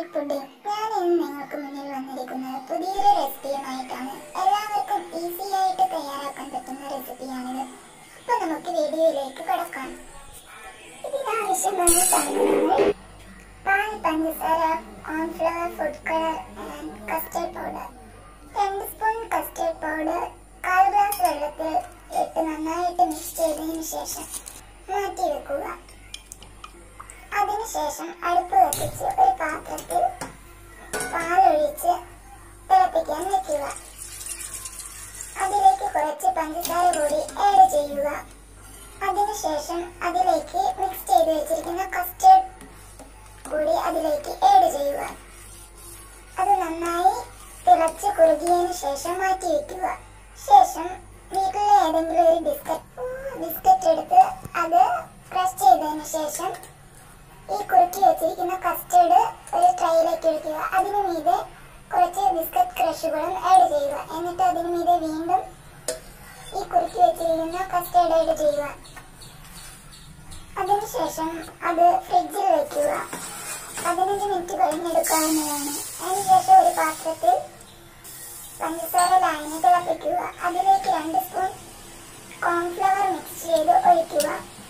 chocolate pudding ഞാൻ ഇന്ന് നിങ്ങൾക്ക് മുന്നിൽ വന്നിരിക്കുന്നത് പുതിയൊരു റെസിപ്പിയുമായിട്ടാണ് എല്ലാവർക്കും ഈസി ആയിട്ട് തയ്യാറാക്കാൻ പറ്റുന്ന റെസിപ്പിയാണിത് അപ്പൊ നമുക്ക് വീഡിയോയിലേക്ക് കടക്കാം ഇതിനാവശ്യമായ സാധനങ്ങൾ പാൽ പഞ്ചസാര cornflour food colour and custard powder രണ്ട് സ്പൂൺ കസ്റ്റർഡ് പൗഡർ കാൽ ഗ്ലാസ് വെള്ളത്തിൽ ഇട്ട് നന്നായിട്ട് മിക്സ് ചെയ്തതിന് ശേഷം മാറ്റി വെക്കുക അതിനുശേഷം അടുപ്പ് കത്തിച്ച് ഒരു പാത്രത്തിൽ പാലൊഴിച്ച് തിളപ്പിക്കാൻ വെക്കുക അതിലേക്ക് കുറച്ച് പഞ്ചസാര കൂടി ആഡ് ചെയ്യുക അതിനുശേഷം അതിലേക്ക് മിക്സ് ചെയ്ത് വെച്ചിരിക്കുന്ന കസ്റ്റർഡ് കൂടി അതിലേക്ക് ആഡ് ചെയ്യുക അത് നന്നായി തിളച്ച് കുറുകിയതിന് ശേഷം മാറ്റി വെക്കുക ശേഷം വീട്ടിലെ ഏതെങ്കിലും ഒരു ബിസ്ക്കറ്റ് ബിസ്ക്കറ്റ് എടുത്ത് അത് ക്രഷ് ചെയ്തതിന് ശേഷം ഈ കുറുക്കി വെച്ചിരിക്കുന്ന കസ്റ്റേർഡ് ഒരു ട്രൈയിലേക്ക് ഒഴിക്കുക അതിനു മീതെ കുറച്ച് ബിസ്ക്കറ്റ് ക്രഷുകളും ആഡ് ചെയ്യുക എന്നിട്ട് അതിനു മീതെ വീണ്ടും ഈ കുറുക്കി വെച്ചിരിക്കുന്ന കസ്റ്റേർഡ് ആഡ് ചെയ്യുക അതിനുശേഷം അത് ഫ്രിഡ്ജിൽ വെക്കുക പതിനഞ്ച് മിനിറ്റ് കഴിഞ്ഞെടുക്കാവുന്നതാണ് അതിനുശേഷം ഒരു പാത്രത്തിൽ പഞ്ചസാര ലായനി തിളപ്പിക്കുക അതിലേക്ക് രണ്ട് സ്പൂൺ കോൺഫ്ലവർ മിക്സ് ചെയ്ത് ഒഴിക്കുക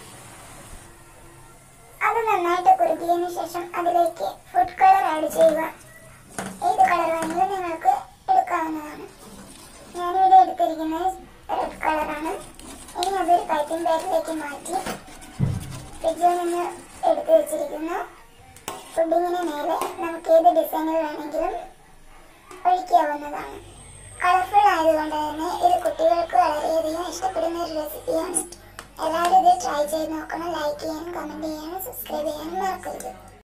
അത് നന്നായിട്ട് കുറുകിയതിനു ശേഷം അതിലേക്ക് ഫുഡ് കളർ ആഡ് ചെയ്യുക ഏത് കളർ വേണമെങ്കിലും നിങ്ങൾക്ക് എടുക്കാവുന്നതാണ് ഞാനിവിടെ എടുത്തിരിക്കുന്നത് റെഡ് കളറാണ് ഇനി അതൊരു പൈപ്പിംഗ് ബാഗിലേക്ക് മാറ്റി ഫ്രിഡ്ജിൽ നിന്ന് എടുത്തു വെച്ചിരിക്കുന്ന പുഡിങ്ങിന് മേലെ നമുക്ക് ഏത് ഡിസൈനിൽ വേണമെങ്കിലും ഒഴിക്കാവുന്നതാണ് കളർഫുൾ ആയതുകൊണ്ട് തന്നെ ഇത് കുട്ടികൾക്ക് വളരെയധികം ഇഷ്ടപ്പെടുന്ന ഒരു റെസിപ്പിയാണ് എല്ലാവരും ഇത് ട്രൈ ചെയ്ത് നോക്കണം ലൈക്ക് ചെയ്യാനും കമൻറ്റ് ചെയ്യാനും സബ്സ്ക്രൈബ് ചെയ്യാനും മറക്കരുത്